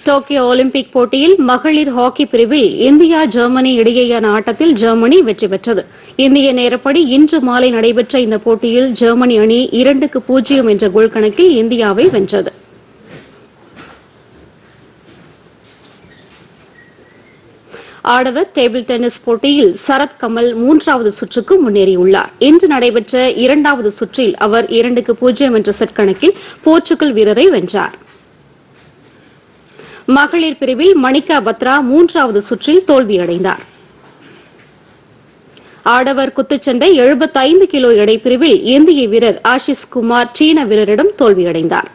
Tokyo Olympic போட்டியில் மகளிர் hockey பிரிவில் இந்தியா ஜெர்மனி இடையேயான ஆட்டத்தில் ஜெர்மனி வெற்றி பெற்றது இந்திய நேரப்படி இன்று மாலை நடைபெற்ற இந்த போட்டியில் ஜெர்மனி அணி இரண்டுக்கு பூஜ்ஜியம் என்ற கோல் கணக்கில் இந்தியாவை வென்றது ஆடவர் டேபிள் டென்னிஸ் போட்டியில் சரத் கமல் மூன்றாவது சுற்றுக்கு முன்னேறியுள்ளார் இன்று நடைபெற்ற இரண்டாவது சுற்றில் அவர் இரண்டுக்கு பூஜ்ஜியம் என்ற செட் கணக்கில் போர்ச்சுகல் வீரரை வென்றார் மகளிர் பிரிவில் மணிகா பத்ரா மூன்றாவது சுற்றில் தோல்வியடைந்தார் ஆடவர் குத்துச்சண்டை 75 கிலோ எடை பிரிவில் இந்திய வீரர் ஆஷிஷ் குமார் சீன வீரரிடம் தோல்வியடைந்தார்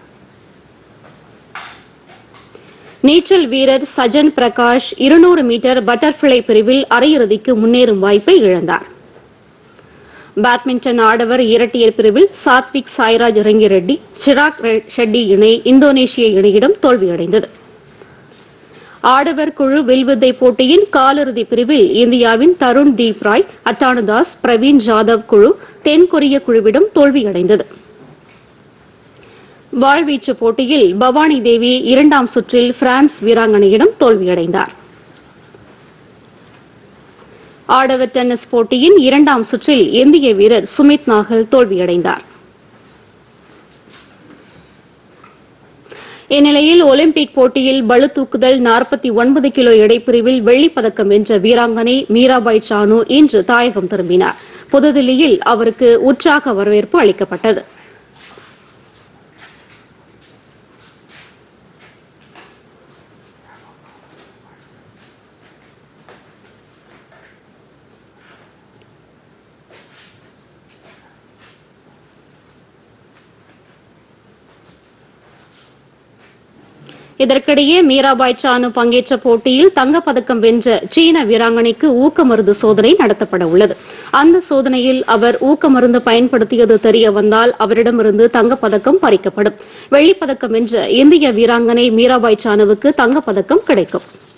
நீச்சல் வீரர் சஜன் பிரகாஷ் 200 மீட்டர் பட்டர்ஃபிளை பிரிவில் அரையிறுதிக்கு முன்னேறும் வாய்ப்பை இழந்தார் பேட்மிண்டன் ஆடவர் இரட்டையர் பிரிவில் சாத்விக் சாய்ராஜ் ரெங்கிரெட்டி சிராக் ரெ- ஷெட்டி இணை இந்தோனேஷிய இணையிடம் தோல்வியடைந்தது ஆடவர் குழு வில்வித்தை போட்டியின் காலிறுதி பிரிவில் இந்தியாவின் தருண் தீப் ராய் அட்டானுதாஸ் பிரவீன் ஜாதவ் குழு தென்கொரிய குழுவிடம் தோல்வியடைந்தது வாழ்வீச்சு போட்டியில் பவானி தேவி இரண்டாம் சுற்றில் பிரான்ஸ் வீராங்கனையிடம் தோல்வியடைந்தார் ஆடவர் டென்னிஸ் போட்டியின் இரண்டாம் சுற்றில் இந்திய வீரர் சுமித் நாகல் தோல்வியடைந்தார் இந்நிலையில் ஒலிம்பிக் போட்டியில் பளுதூக்குதல் 49 கிலோ எடைப்பிரிவில் வெள்ளிப் பதக்கம் வென்ற வீராங்கனை மீராபாய் சானு இன்று தாயகம் திரும்பினார் புதுதில்லியில் அவருக்கு உற்சாக வரவேற்பு அளிக்கப்பட்டது இதற்கிடையே மீராபாய் சானு பங்கேற்ற போட்டியில் தங்கப்பதக்கம் வென்ற சீன வீராங்கனைக்கு ஊக்கமருந்து சோதனை நடத்தப்பட உள்ளது அந்த சோதனையில் அவர் ஊக்கமருந்து பயன்படுத்தியது தெரிய வந்தால் அவரிடமிருந்து தங்கப்பதக்கம் பறிக்கப்படும் வெள்ளிப்பதக்கம் வென்ற இந்திய வீராங்கனை மீராபாய் சானுவுக்கு தங்கப்பதக்கம் கிடைக்கும்